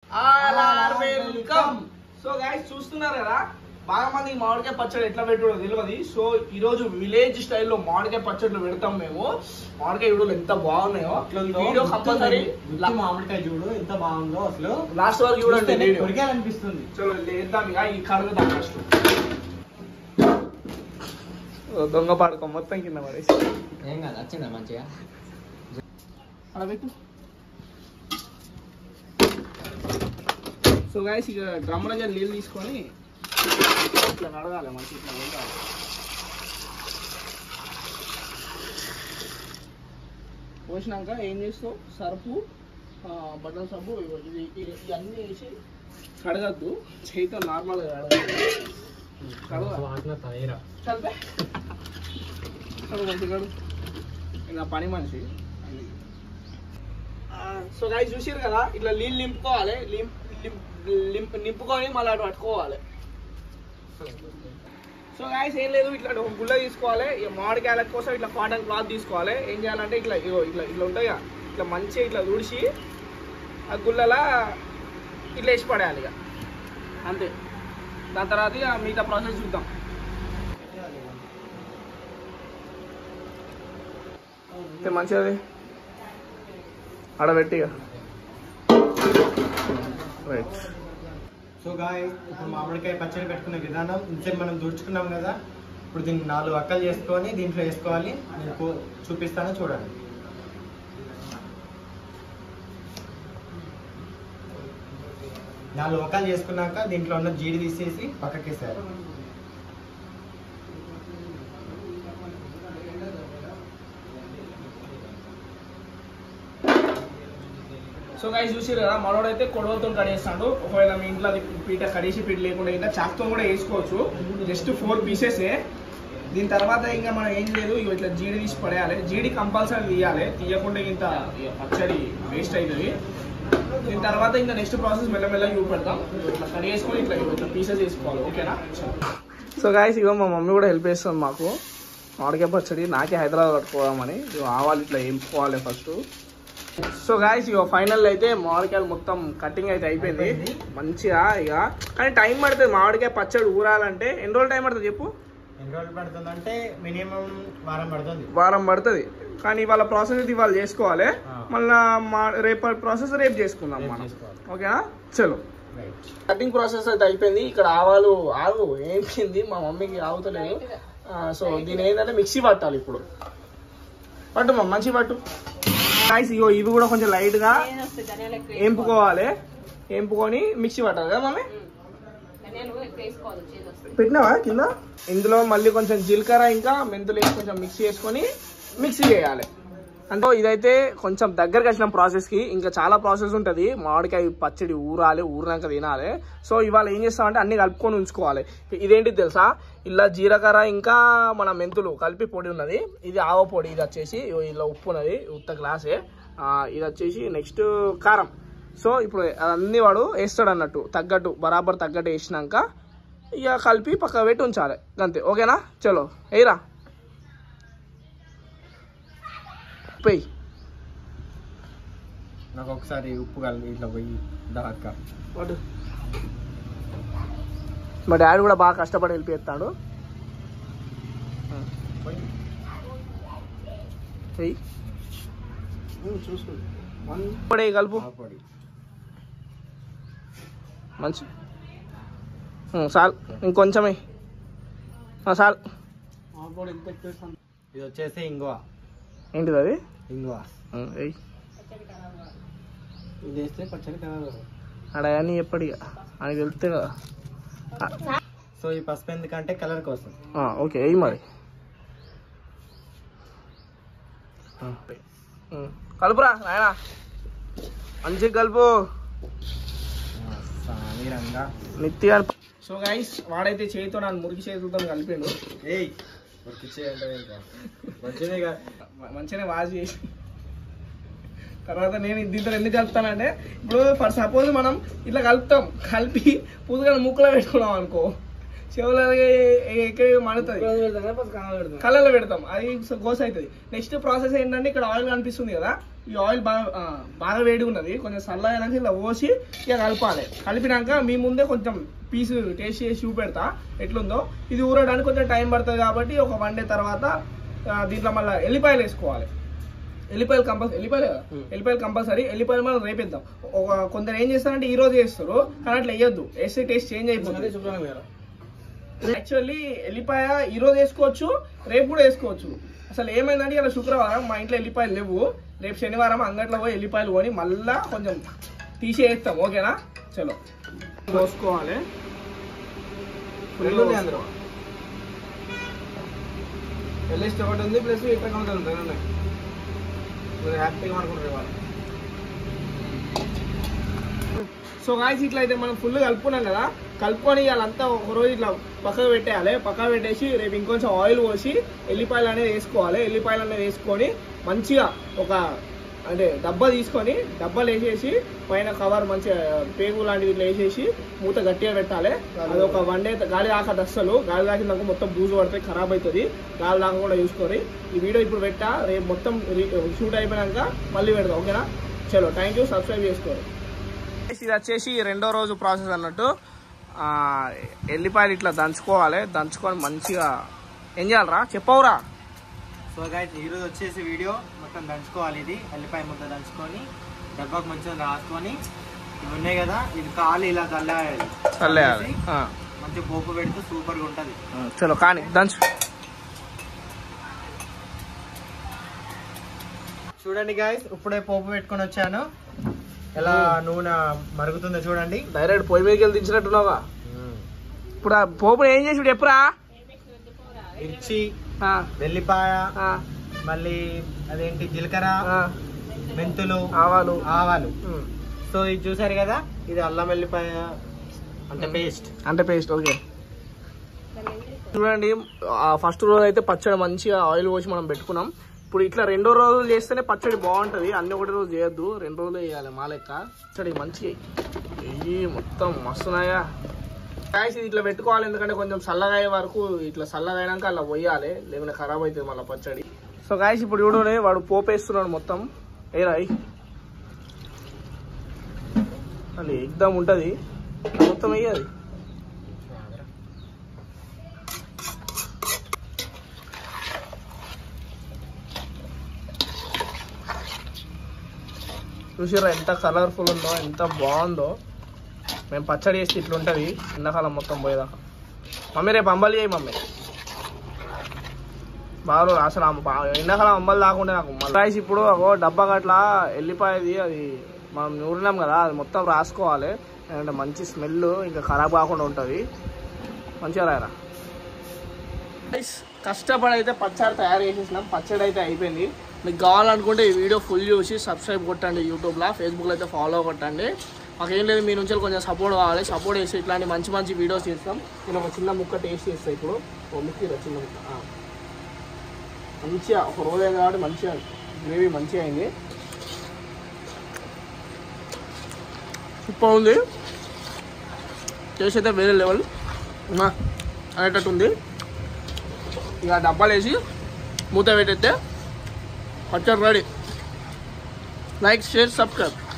All are welcome so guys చూస్తున్నారు కదా బాగా మంది మామిడికాయ పచ్చడి ఎట్లా పెట్టుడో తెలియదు సో ఈ రోజు విలేజ్ స్టైల్లో మామిడికాయ పచ్చడిలు పెడతాం మేము మామిడికాయ వీడియోలు ఎంత బాగున్నాయో వీడియో కంపల్సరీ గుత్తి మామిడికాయ చూడు ఎంత బాగుందో అసలు లాస్ట్ వరకు చూడండి చూస్తేనే వీడియో కొరికేయాలనిపిస్తుంది చలో లేద్దాం ఇక ఈ కడుగుదాం ఫస్ట్ దొంగ పాడుకో మొత్తం కింద పడేసి ఏం కాదు వచ్చిందా మంచిగా అలా పెట్టు సో గాయస్ ఇక డ్రమ్లో జర నీళ్ళు తీసుకొని ఇట్లా కడగాలి మంచి ఇట్లా వండాలి పోసినాక ఏం చేస్తావు సర్పు ఆ, బట్టల సబ్బు ఇవి- ఇది ఇది- ఇవన్నీ వేసి కడగద్దు చేయితో నార్మల్గా కడగాలి కడగా చదివే కడుగు మంచి కడుగు ఇంకా పని మనిషి సో గాయస్ చూసారు కదా ఇట్లా నీళ్ళు నింపుకోవాలి లింప్ లింప్ లింప్ నింపుకొని మళ్ళీ అటు పట్టుకోవాలి సో గాయస్ ఏం లేదు ఇట్లా ఒక గుళ్ళ తీసుకోవాలి ఇక మామిడికాయల కోసం ఇట్లా కాటన్ క్లాత్ తీసుకోవాలి ఏం చేయాలంటే ఇట్లా ఇగో ఇట్లా ఇట్లా ఉంటాయి కదా, ఇట్లా మంచిగా ఇట్లా తుడిచి ఆ గుళ్ళలా ఇట్లా వేసి పడేయాలి ఇక అంతే దాని తర్వాత ఇక మిగతా ప్రాసెస్ చూద్దాం అయితే మంచిది ఆడబెట్టి ఇక రైట్ సో గాయ ఇప్పుడు మామిడికాయ పచ్చడి పెట్టుకునే విధానం ఇంతసేపు మనం దుడుచుకున్నాం కదా ఇప్పుడు దీన్ని నాలుగు అక్కలు చేసుకొని దీంట్లో వేసుకోవాలి నేను కూ- చూపిస్తాను చూడండి నాలుగు ఒక్కలు చేసుకున్నాక దీంట్లో ఉన్న జీడి తీసేసి పక్కకేసారు సో గైస్ చూసారు కదా మనోడైతే కొడవలతో కడేస్తాడు ఒకవేళ మీ ఇంట్లో అది పీట కడేసి పీట లేకుండా ఇంకా చాక్తో కూడా వేసుకోవచ్చు జస్ట్ ఫోర్ పీసెసే దీని తర్వాత ఇంకా మనం ఏం లేదు ఇగో ఇట్లా జీడి తీసి పడేయాలి జీడి కంపల్సరీ తీయాలి తీయకుండా ఇంత ఇక పచ్చడి వేస్ట్ అవుతుంది దీని తర్వాత ఇంకా నెక్స్ట్ ప్రాసెస్ మెల్లమెల్లగా చూపెడతాం ఇట్లా కడిగేసుకొని ఇట్లా ఇట్లా పీసెస్ వేసుకోవాలి ఓకేనా సో గాయస్ ఇగో మా మమ్మీ కూడా హెల్ప్ చేస్తుంది మాకు మామిడికాయ పచ్చడి నాకే హైదరాబాద్ పట్టుకోదామని ఇగో ఆవాలు ఇట్లా వేయించుకోవాలి ఫస్ట్ సో గాయస్ ఇక ఫైనల్ అయితే మామిడికాయలు మొత్తం కటింగ్ అయితే అయిపోయింది అయిపోయింది. మంచిగా ఇక కానీ టైం పడుతుంది మామిడికాయ పచ్చడి ఊరాలంటే ఎన్ని రోజులు టైం పడుతుంది చెప్పు ఎన్ని రోజులు పడుతుందంటే మినిమం వారం పడుతుంది వారం పడుతుంది కానీ ఇవాళ ప్రాసెస్ అయితే ఇవాళ చేసుకోవాలి ఆ. మళ్ళా మా రేపటి ప్రాసెస్ రేపు చేసుకుందాం రేపు మనం చేసుకోవాలి. ఓకేనా చలో రైట్ కటింగ్ ప్రాసెస్ అయితే అయిపోయింది ఇక్కడ ఆవాలు ఆగు ఏంపింది మా మమ్మీకి ఆగుతలేదు ఆ, సో దీని ఏంటంటే మిక్సీ పట్టాలి ఇప్పుడు పట్టు మా మంచి పట్టు గాయస్ ఇగో ఇవి కూడా కొంచెం లైట్ గా ఏంపుకోవాలి ఏంపుకొని మిక్సీ పట్టాలి కదా మమ్మీ పెట్టినావా కింద ఇందులో మళ్ళీ కొంచెం జీలకర్ర ఇంకా మెంతులు వేసి కొంచెం మిక్సీ చేసుకొని మిక్సీ చేయాలి అంటే ఇదైతే కొంచెం దగ్గరకు వచ్చిన ప్రాసెస్ కి ఇంకా చాలా ప్రాసెస్ ఉంటది మామిడికాయ పచ్చడి ఊరాలి ఊరినాక తినాలి సో ఇవాళ ఏం చేస్తామంటే అన్ని కలుపుకొని ఉంచుకోవాలి ఇదేంటి తెలుసా ఇలా జీలకర్ర ఇంకా మన మెంతులు కలిపి పొడి ఉన్నది ఇది ఆవ పొడి ఇది వచ్చేసి ఇగో ఇలా ఉప్పు ఉన్నది ఉత్త గ్లాసే ఆ, ఇది వచ్చేసి నెక్స్ట్ కారం సో ఇప్పుడు అన్ని వాడు వేస్తాడు అన్నట్టు తగ్గట్టు బరాబర్ తగ్గట్టు వేసినాక ఇక కలిపి పక్క పెట్టి ఉంచాలి అంతే ఓకేనా చలో ఎయిరా పోయి నాకు ఒకసారి ఉప్పు కలిపి ఇట్లా పోయి దాక్క వాడు మా డాడీ కూడా బాగా కష్టపడి వెళ్ళిపోతాడు చెయ్యి చూసుకో ఇప్పుడే కలుపు పొడి మంచి ఉం, చాలు ఇంకొంచెమే ఆ, చాలు ఇది వచ్చేసి ఇంగువ ఏంటిది అది ఇంగువ ఉం, ఎయ్ ఇది వేస్తే పచ్చడి కలర్ అక్కడ అని ఎప్పటిగా అని వెళ్తే కదా సో ఈ పసుపు ఎందుకంటే కలర్ కోసం ఆ, ఓకే ఎయ్యి మరి ఆ, ఉం. కలుపురా నాయన మంచిగా కలుపు సామీరంగా నిత్తిగా సో గైస్ వాడైతే చేతితో నన్ను మురికి చేతులతో కలిపాడు ఏయ్ ఉరికిచ్చేయండి ఇంకా మంచిదే కదా మ- మంచిగానే వాష్ చేసి తర్వాత నేను దీంతో ఎందుకు కలుపుతానంటే ఇప్పుడు ఫర్ సపోజ్ మనం ఇట్లా కలుపుతాం కలిపి పూతగా ముక్కులో పెట్టుకున్నాం అనుకో చెవులు ఎక్కడ మడుతుంది కళ్ళలో పెడతాం అది గోస్ అవుతుంది నెక్స్ట్ ప్రాసెస్ ఏంటంటే ఇక్కడ ఆయిల్ కనిపిస్తుంది కదా ఈ ఆయిల్ బాగా ఆ, బాగా వేడిగా ఉన్నది కొంచెం చల్లగా ఇలా పోసి ఇక కలపాలి కలిపినాక మీ ముందే కొంచెం పీస్ టేస్ట్ చేసి చూపెడతా ఎట్లుందో ఇది ఊరడానికి కొంచెం టైం పడుతుంది కాబట్టి ఒక వన్ డే తర్వాత ఆ, దీంట్లో మళ్ళీ ఎల్లిపాయలు వేసుకోవాలి ఎల్లిపాయలు కంపల్సరీ ఎల్లిపాయలు కదా? Hmm. ఎల్లిపాయలు కంపల్సరీ ఎల్లిపాయలు మనం రేపిద్దాం ఒక కొందరు ఏం చేస్తారంటే ఈ రోజు వేస్తారు కానీ అట్లా వేయొద్దు వేస్తే టేస్ట్ చేంజ్ అయిపోతుంది యాక్చువల్లీ ఎల్లిపాయ ఈ రోజు వేసుకోవచ్చు రేపు కూడా వేసుకోవచ్చు అసలు ఏమైందంటే ఇలా శుక్రవారం మా ఇంట్లో ఎల్లిపాయలు లేవు రేపు శనివారం అంగట్లో పోయి ఎల్లిపాయలు కొని మళ్ళా కొంచెం తీసి వేస్తాం ఓకేనా చలో పోసుకోవాలి రెండు ఉన్నాయి అందులో ఎల్ఎస్ట్ ఒకటి ఉంది ప్లస్ ఇట్లా ఒకటి ఉంది రెండు ఉన్నాయి మీరు హ్యాపీగా అనుకుంటారు వాళ్ళు సో గాయస్ ఇట్లా అయితే మనం ఫుల్ కలుపుకున్నాం కదా కలుపుకొని వాళ్ళంతా ఒక రోజు ఇట్లా పక్కకు పెట్టేయాలి పక్కకు పెట్టేసి రేపు ఇంకొంచెం ఆయిల్ పోసి ఎల్లిపాయలు అనేది వేసుకోవాలి ఎల్లిపాయలు అనేది వేసుకొని మంచిగా ఒక అంటే డబ్బా తీసుకొని డబ్బాలు వేసేసి పైన కవర్ మంచిగా పేగు లాంటిది ఇట్లా వేసేసి మూత గట్టిగా పెట్టాలి అది ఒక వన్ డే గాలి దాకా అస్సలు గాలి దాకినాక మొత్తం బూజు పడితే ఖరాబ్ అవుతుంది గాలి దాకా కూడా చూసుకోరి ఈ వీడియో ఇప్పుడు పెట్టా రేపు మొత్తం షూట్ అయిపోయాక మళ్ళీ పెడదాం ఓకేనా చలో థ్యాంక్ యూ సబ్స్క్రైబ్ చేసుకోరు ఇది వచ్చేసి రెండో రోజు ప్రాసెస్ అన్నట్టు ఆ, ఎల్లిపాయలు ఇట్లా దంచుకోవాలి దంచుకొని మంచిగా ఏం చేయాలరా చెప్పవురా సో గైస్ ఈరోజు వచ్చేసి వీడియో మొత్తం దంచుకోవాలి ఇది ఎల్లిపాయ ముద్ద దంచుకొని డబ్బాకు మంచిగా రాసుకొని ఇవి ఉన్నాయి కదా ఇది కాలు ఇలా చల్లాలి చల్లేయాలి ఆ, మంచిగా పోపు పెడితే సూపర్గా ఉంటుంది ఆ, చలో కానీ దంచు చూడండి గాయస్ ఇప్పుడే పోపు పెట్టుకొని వచ్చాను ఎలా నూనె మరుగుతుందో చూడండి డైరెక్ట్ పొయ్యి మీదకి వెళ్ళి దించినట్టున్నావా ఇప్పుడు ఆ పోపుని ఏం చేసి ఇప్పుడు ఎప్పుడా మిర్చి ఆ, వెల్లిపాయ ఆ, మళ్ళీ అదేంటి జీలకర్ర ఆ, మెంతులు ఆవాలు ఆవాలు ఉమ్, సో ఇది చూసారు కదా ఇది అల్లం వెల్లిపాయ అంటే పేస్ట్ అంటే పేస్ట్ ఓకే చూడండి ఫస్ట్ రోజు అయితే పచ్చడి మంచిగా ఆయిల్ పోసి మనం పెట్టుకున్నాం ఇప్పుడు ఇట్లా రెండో రోజులు చేస్తేనే పచ్చడి బాగుంటది అన్ని ఒకటి రోజు చేయొద్దు రెండు రోజులు వేయాలి మా లెక్క పచ్చడి మంచిగా ఇవి మొత్తం మస్తున్నాయా కాయస్ ఇది ఇట్లా పెట్టుకోవాలి ఎందుకంటే కొంచెం చల్లగా అయ్యే వరకు ఇట్లా చల్లగా అయినాక అలా పోయాలి లేకుంటే ఖరాబ్ అవుతుంది మళ్ళీ పచ్చడి సో గాయస్ ఇప్పుడు చూడండి వాడు పోపేస్తున్నాడు మొత్తం ఏ రాయి అది ఎగ్దమ్ ఉంటుంది మొత్తం వేయాలి చూసారా ఎంత కలర్ఫుల్ ఉందో ఎంత బాగుందో మేము పచ్చడి చేస్తే ఇట్లుంటుంది ఎండాకాలం మొత్తం పోయేదాకా మమ్మీ రేపు అంబలి చేయి మమ్మీ బాగా అసలు అమ్మ- బా- ఎండాకాలం అంబలి దాకుంటే నాకు రైస్ ఇప్పుడు అగో డబ్బా గట్ల వెళ్ళిపోయేది అది మనం నూరినాం కదా అది మొత్తం రాసుకోవాలి ఎందుకంటే మంచి స్మెల్ ఇంకా ఖరాబ్ కాకుండా ఉంటుంది మంచిగా రాయరా గైస్ కష్టపడి అయితే పచ్చడి తయారు చేసేసినాం పచ్చడి అయితే అయిపోయింది మీకు కావాలనుకుంటే ఈ వీడియో ఫుల్ చూసి సబ్స్క్రైబ్ కొట్టండి యూట్యూబ్లో ఫేస్బుక్లో అయితే ఫాలో కొట్టండి మాకేం లేదు మీ నుంచి కొంచెం సపోర్ట్ కావాలి సపోర్ట్ చేసి ఇట్లాంటి మంచి మంచి వీడియోస్ చేస్తాం నేను ఒక చిన్న ముక్క టేస్ట్ చేస్తాను ఇప్పుడు ఓ ముక్క ఇరా చిన్న ముక్క ఆ. మంచిగా ఒక రోజు అయింది కాబట్టి మంచిగా గ్రేవీ మంచిగా అయింది సూపర్ ఉంది టేస్ట్ అయితే వేరే లెవెల్ అనేటట్టు ఉంది ఇక డబ్బాలు వేసి మూత పెట్టేస్తే పచ్చడి రెడీ లైక్ షేర్ సబ్స్క్రైబ్